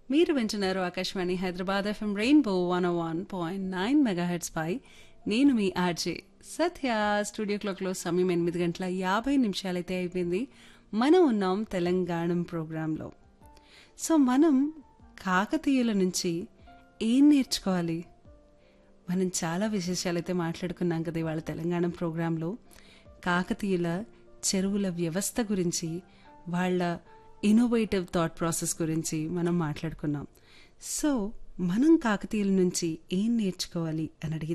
మీరు వింటున్నారు Akashvani Hyderabad FM rainbow one one point nine megahertz పై నేను మీ ఆర్జే సత్య స్టూడియో క్లాక్లో సమయం ఎనిమిది గంటల యాభై నిమిషాలైతే అయిపోయింది మనం ఉన్నాం తెలంగాణ ప్రోగ్రాంలో సో మనం కాకతీయుల నుంచి ఏం నేర్చుకోవాలి మనం చాలా విశేషాలు అయితే మాట్లాడుకున్నాం కదా ఇవాళ తెలంగాణ ప్రోగ్రాంలో కాకతీయుల చెరువుల వ్యవస్థ గురించి వాళ్ళ ఇన్నోవేటివ్ థాట్ ప్రాసెస్ గురించి మనం మాట్లాడుకున్నాం సో మనం కాకతీయుల నుంచి ఏం నేర్చుకోవాలి అని అడిగితే